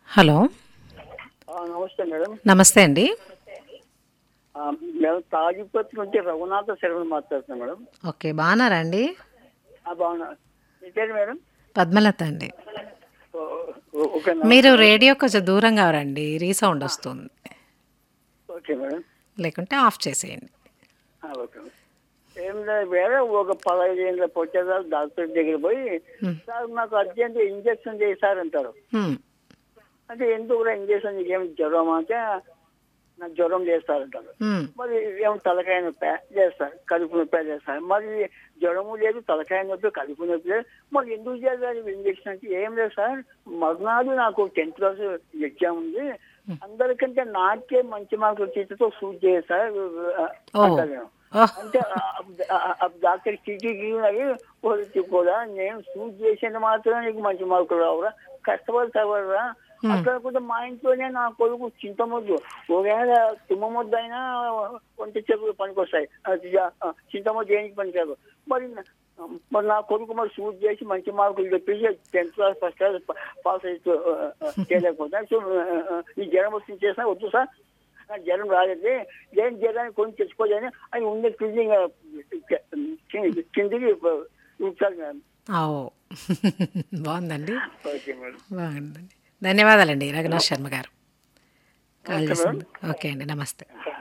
Hello ఆ, నమస్తే madam నమస్తే అండి ఆ, మేము తాగిపత్రి నుంచి రఘునాథ శర్మ మాట్లాడుతున్నాం మేడం ఓకే బాగున్నారా అండి ఆ, బాగున్నా మీ పేరు మేడం పద్మలత అండి ఓ, ఓ- ఓకే మేడం. మీరు రేడియో కొంచెం దూరంగా రండి రీసౌండ్ వస్తుంది ఓకే మేడం లేకుంటే ఆఫ్ చేసేయండి ఆ, ఓకే మేడం. ఏం లేదు వేరే ఒక పదహైదు ఏళ్ళ పొచ్చేదా డాక్టర్ దగ్గర పోయి సార్ నాకు అర్జెంట్ ఇంజక్షన్ చేశారంటారు హ్మ్. అంటే ఎందుకు కూడా ఇంజక్షన్ ఏం జ్వరం అంటే నాకు జ్వరం చేస్తారంటారు హ్మ్. మరి ఏం తలకాయ నొప్పి చేస్తారు కడుపు నొప్పి చేస్తారు మరి జ్వరము లేదు తలకాయ నొప్పి కడుపు నొప్పి లేదు మరి ఎందుకు చేయాలి ఇంజక్షన్ అంటే ఏం లేదు సార్ మర్నాడు నాకు టెన్త్ క్లాస్ ఎగ్జామ్ ఉంది అందరికంటే నాకే మంచి మార్కులు తీసుకో సూట్ చేయ సార్ ఓ. అంటాను నేను. ఓహ్. అంటే ఆ- ఆ- ఆ డాక్టర్ చీటీకి అవి పోలీసు కూడా నేను సూట్ చేసిన మాత్రం నీకు మంచి మార్కులు రావురా కష్టపడి చదవరా అట్లా కూడా మా ఇంట్లోనే నా కొడుకు చింతమొద్దు ఒకవేళ తుమ్మమొద్దు అయినా ఒంటి చెప్పులు పనికొస్తాయి అది జా- ఆ, చింతమొద్దు దేనికి పనికాదు మరి నా- మరి నా కొడుకు మరి సూట్ చేసి మంచి మార్కులు తెప్పించి tenth class first class pass అయితే చేయలేకపోతే సో ఆ, ఆ, ఈ జ్వరం వచ్చి చేసినా వద్దు సార్ నాకు జ్వరం రాలేదు ఏం జ్వరాన్ని కొని తెచ్చుకోలేని అని ఉండే కింది కిందికి ఉంచాలి మేడం ఆ, ఓ బాగుందండి ఓకే మేడం బాగుందండి ధన్యవాదాలండి రఘునాథ్ శర్మ గారు కాల్ ఓకే చేసింది ఓకే అండి నమస్తే మేడం